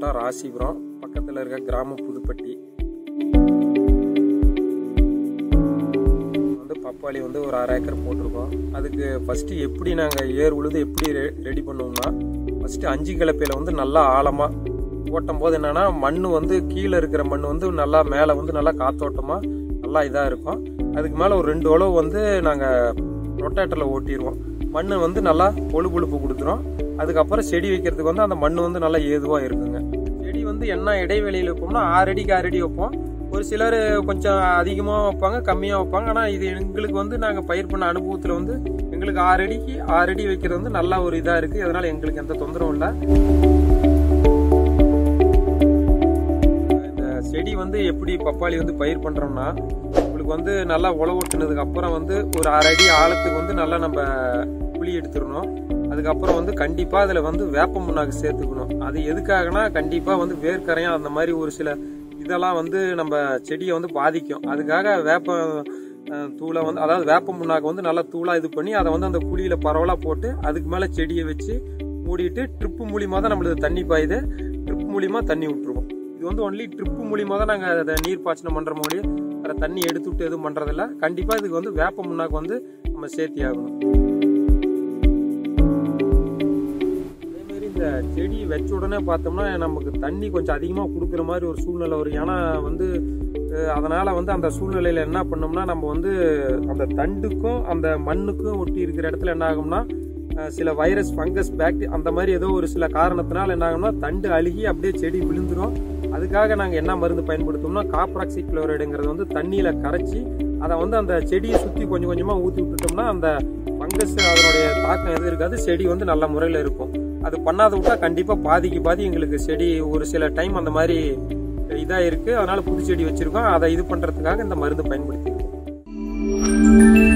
மாவட்டம் ராசிபுரம் பக்கத்தில் இருக்க கிராமம் புதுப்பட்டி வந்து பப்பாளி வந்து ஒரு அரை ஏக்கர் போட்டிருக்கோம் அதுக்கு ஃபஸ்ட்டு எப்படி நாங்கள் ஏர் உழுது எப்படி ரெ- ரெடி பண்ணுவோம்னா ஃபஸ்ட்டு அஞ்சு கிளப்பையில் வந்து நல்லா ஆழமாக ஓட்டும் போது என்னன்னா மண் வந்து கீழே இருக்கிற மண் வந்து நல்லா மேலே வந்து நல்லா காத்தோட்டமாக நல்லா இதாக இருக்கும் அதுக்கு மேலே ஒரு ரெண்டு உழவு வந்து நாங்கள் ரொட்டேட்டரில் ஓட்டிடுவோம் மண் வந்து நல்லா பொழு பொழுப்பு கொடுத்துரும் அதுக்கப்புறம் செடி வைக்கிறதுக்கு வந்து அந்த மண் வந்து நல்லா ஏதுவாக இருக்குங்க செடி வந்து என்ன இடைவெளியில் வைப்போம்னா ஆறு அடிக்கு ஆறு அடி வைப்போம் ஒரு சிலர் கொஞ்சம் அதிகமாக வைப்பாங்க கம்மியாக வைப்பாங்க ஆனால் இது எங்களுக்கு வந்து நாங்கள் பயிர் பண்ண அனுபவத்தில் வந்து எங்களுக்கு ஆறு அடிக்கு ஆறு அடி வைக்கிறது வந்து நல்ல ஒரு இதாக இருக்குது அதனால் எங்களுக்கு எந்த தொந்தரவும் இல்லை இந்த செடி வந்து எப்படி பப்பாளி வந்து பயிர் பண்றோம்னா உங்களுக்கு வந்து நல்லா உழவு ஓட்டுனதுக்கு அப்புறம் வந்து ஒரு அரை அடி ஆழத்துக்கு வந்து நல்லா நம்ம குழி எடுத்துடணும் அதுக்கப்புறம் வந்து கண்டிப்பா அதுல வந்து வேப்ப முன்னாக்கு சேர்த்துக்கணும் அது எதுக்காகனா கண்டிப்பா வந்து வேர்க்கரையும் அந்த மாதிரி ஒரு சில இதெல்லாம் வந்து நம்ம செடியை வந்து பாதிக்கும் அதுக்காக வேப்ப அஹ், தூளை வந்து அதாவது வேப்ப முன்னாக்கு வந்து நல்லா தூளா இது பண்ணி அதை வந்து அந்த குழியில பரவலா போட்டு அதுக்கு மேல செடியை வச்சு மூடிட்டு ட்ரிப்பு மூலியமா தான் நம்மளுக்கு தண்ணி பாயுது ட்ரிப் மூலியமா தண்ணி விட்டுருவோம் இது வந்து ஒன்லி ட்ரிப்பு மூலியமா தான் நாங்கள் அதை நீர் பாய்ச்சனம் பண்ற மொழி வேற தண்ணி எடுத்து விட்டு எதுவும் பண்றதில்ல கண்டிப்பா இதுக்கு வந்து வேப்ப முன்னாக்கு வந்து நம்ம சேர்த்தி ஆகணும் அதே மாதிரி இந்த செடி வச்ச உடனே பார்த்தோம்னா நமக்கு தண்ணி கொஞ்சம் அதிகமாக கொடுக்குற மாதிரி ஒரு சூழ்நிலை வரும் ஏன்னா வந்து அஹ், அதனால வந்து அந்த சூழ்நிலையில என்ன பண்ணோம்னா நம்ம வந்து அந்த தண்டுக்கும் அந்த மண்ணுக்கும் ஒட்டி இருக்கிற இடத்துல என்ன ஆகும்னா அஹ், சில வைரஸ் ஃபங்கஸ் பாக்டீரியா அந்த மாதிரி ஏதோ ஒரு சில காரணத்தினால என்ன ஆகும்னா தண்டு அழுகி அப்படியே செடி விழுந்துரும் அதுக்காக நாங்கள் என்ன மருந்து பயன்படுத்தோம்னா காப்ராக்சி குளோரைடுங்கிறது வந்து தண்ணியில் கரைச்சி அதை வந்து அந்த செடியை சுற்றி கொஞ்சம் கொஞ்சமாக ஊற்றி விட்டுட்டோம்னா அந்த ஃபங்கஸ் அதனுடைய தாக்கம் எதுவும் இருக்காது செடி வந்து நல்ல முறையில் இருக்கும் அது பண்ணாத விட்டா கண்டிப்பாக பாதிக்கு பாதி எங்களுக்கு செடி ஒரு சில டைம் அந்த மாதிரி இதாக இருக்குது அதனால புது செடி வச்சுருக்கோம் அதை இது பண்ணுறதுக்காக இந்த மருந்து பயன்படுத்தியிருக்கோம்